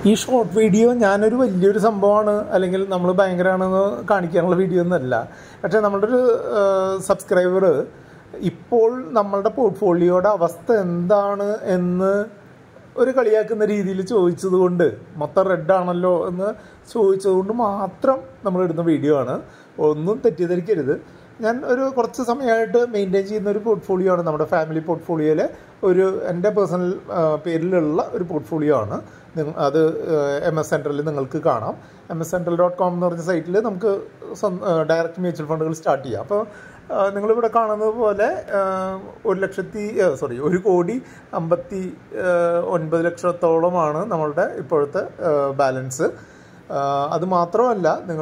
ഈ short video ഞാനൊരു വലിയൊരു സംഭവമാണ് അല്ലെങ്കിൽ നമ്മൾ ഭയങ്കരമാണെന്ന് കാണിക്കാനുള്ള വീഡിയോ ഒന്നല്ല പക്ഷേ നമ്മളുടെ ഒരു സബ്സ്ക്രൈബർ ഇപ്പോൾ നമ്മളുടെ പോർട്ട്ഫോളിയോയുടെ അവസ്ഥ എന്താണ് എന്ന് ഒരു കളിയാക്കുന്ന രീതിയിൽ ചോദിച്ചതുകൊണ്ട് മൊത്തം റെഡ് ആണല്ലോ എന്ന് ചോദിച്ചതുകൊണ്ട് മാത്രം നമ്മൾ ഇടുന്ന വീഡിയോ ആണ് ഒന്നും തെറ്റിദ്ധരിക്കരുത് ഞാൻ ഒരു കുറച്ച് സമയമായിട്ട് മെയിൻറ്റെയിൻ ചെയ്യുന്ന ഒരു പോർട്ട്ഫോളിയോ ആണ് നമ്മുടെ ഫാമിലി പോർട്ട്ഫോളിയോയിലെ ഒരു എൻ്റെ പേഴ്സണൽ പേരിലുള്ള ഒരു പോർട്ട്ഫോളിയോ ആണ് നിങ്ങ- അത് എം എസ് സെൻട്രലിൽ നിങ്ങൾക്ക് കാണാം M S central dot com എന്ന് പറഞ്ഞ സൈറ്റിൽ നമുക്ക് ഡയറക്റ്റ് മ്യൂച്വൽ ഫണ്ടുകൾ സ്റ്റാർട്ട് ചെയ്യാം അപ്പോൾ നിങ്ങളിവിടെ കാണുന്നത് പോലെ ആ, ഒരു ലക്ഷത്തി സോറി ഒരു കോടി അമ്പത്തി ആ, ഒൻപത് ലക്ഷത്തോളമാണ് നമ്മളുടെ ഇപ്പോഴത്തെ ബാലൻസ് അത് മാത്രമല്ല നിങ്ങൾ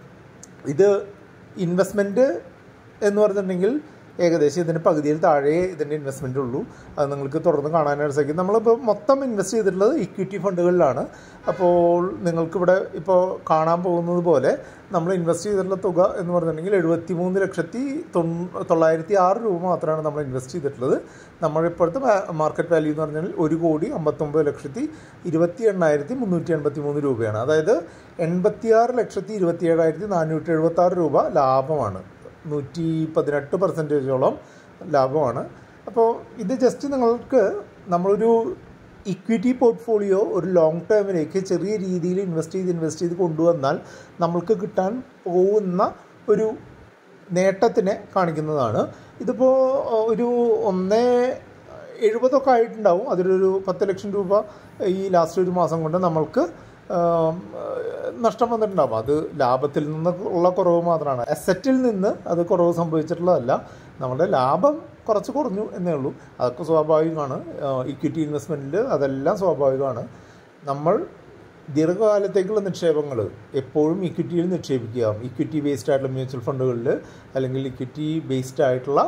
ഇത് ഇൻവെസ്റ്റ്മെൻറ്റ് എന്ന് പറഞ്ഞിട്ടുണ്ടെങ്കിൽ ഏകദേശം ഇതിന് പകുതിയിൽ താഴെ ഇതിൻ്റെ ഇൻവെസ്റ്റ്മെൻ്റ് ഉള്ളൂ അത് നിങ്ങൾക്ക് തുടർന്ന് കാണാനായിട്ട് സാധിക്കും നമ്മളിപ്പോൾ മൊത്തം ഇൻവെസ്റ്റ് ചെയ്തിട്ടുള്ളത് ഇക്വിറ്റി ഫണ്ടുകളിലാണ് അപ്പോൾ നിങ്ങൾക്കിവിടെ ഇപ്പോൾ കാണാൻ പോകുന്നത് പോലെ നമ്മൾ ഇൻവെസ്റ്റ് ചെയ്തിട്ടുള്ള തുക എന്ന് പറഞ്ഞിട്ടുണ്ടെങ്കിൽ എഴുപത്തി മൂന്ന് ലക്ഷത്തി തൊണ്ണൂ തൊള്ളായിരത്തി ആറ് രൂപ മാത്രമാണ് നമ്മൾ ഇൻവെസ്റ്റ് ചെയ്തിട്ടുള്ളത് നമ്മളിപ്പോഴത്തെ മാർക്കറ്റ് വാല്യൂ എന്ന് പറഞ്ഞാൽ ഒരു കോടി അമ്പത്തൊമ്പത് ലക്ഷത്തി ഇരുപത്തി എണ്ണായിരത്തി മുന്നൂറ്റി എൺപത്തി മൂന്ന് രൂപയാണ് അതായത് എൺപത്തിയാറ് ലക്ഷത്തി ഇരുപത്തി ഏഴായിരത്തി നാനൂറ്റി എഴുപത്തി ആറ് രൂപ ലാഭമാണ് നൂറ്റി പതിനെട്ട് പെർസെൻറ്റേജോളം ലാഭമാണ് അപ്പോൾ ഇത് ജസ്റ്റ് നിങ്ങൾക്ക് നമ്മളൊരു ഇക്വിറ്റി പോർട്ട്ഫോളിയോ ഒരു ലോങ് ടേമിലേക്ക് ചെറിയ രീതിയിൽ ഇൻവെസ്റ്റ് ചെയ്ത് ഇൻവെസ്റ്റ് ചെയ്ത് കൊണ്ടുവന്നാൽ നമ്മൾക്ക് കിട്ടാൻ പോകുന്ന ഒരു നേട്ടത്തിനെ കാണിക്കുന്നതാണ് ഇതിപ്പോൾ ഒരു ഒന്നേ എഴുപതൊക്കെ ആയിട്ടുണ്ടാവും അതിലൊരു പത്ത് ലക്ഷം രൂപ ഈ ലാസ്റ്റ് ഒരു മാസം കൊണ്ട് നമ്മൾക്ക് ആം, നഷ്ടം വന്നിട്ടുണ്ടാവും അത് ലാഭത്തിൽ നിന്ന് ഉള്ള കുറവ് മാത്രമാണ് അസറ്റിൽ നിന്ന് അത് കുറവ് സംഭവിച്ചിട്ടുള്ളതല്ല നമ്മുടെ ലാഭം കുറച്ച് കുറഞ്ഞു എന്നേ ഉള്ളൂ അതൊക്കെ സ്വാഭാവികമാണ് ഇക്വിറ്റി ഇൻവെസ്റ്റ്മെൻറ്റിൽ അതെല്ലാം സ്വാഭാവികമാണ് നമ്മൾ ദീർഘകാലത്തേക്കുള്ള നിക്ഷേപങ്ങൾ എപ്പോഴും ഇക്വിറ്റിയിൽ നിക്ഷേപിക്കുക ഇക്വിറ്റി ബേസ്ഡ് ആയിട്ടുള്ള മ്യൂച്വൽ ഫണ്ടുകളിൽ അല്ലെങ്കിൽ ഇക്വിറ്റി ബേസ്ഡ് ആയിട്ടുള്ള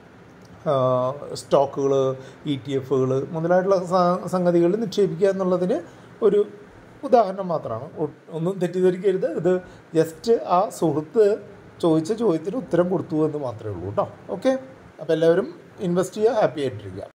സ്റ്റോക്കുകൾ ഇ ടി എഫുകൾ മുതലായിട്ടുള്ള സ- സംഗതികളിൽ നിക്ഷേപിക്കുക എന്നുള്ളതിന് ഒരു ഉദാഹരണം മാത്രമാണ് ഒ- ഒന്നും തെറ്റിദ്ധരിക്കരുത് ഇത് ജസ്റ്റ് ആ സുഹൃത്ത് ചോദിച്ച ചോദ്യത്തിന് ഉത്തരം കൊടുത്തു എന്ന് മാത്രമേ ഉള്ളൂ കേട്ടോ ഓക്കെ അപ്പോൾ എല്ലാവരും ഇൻവെസ്റ്റ് ചെയ്യുക ഹാപ്പി ആയിട്ടിരിക്കുക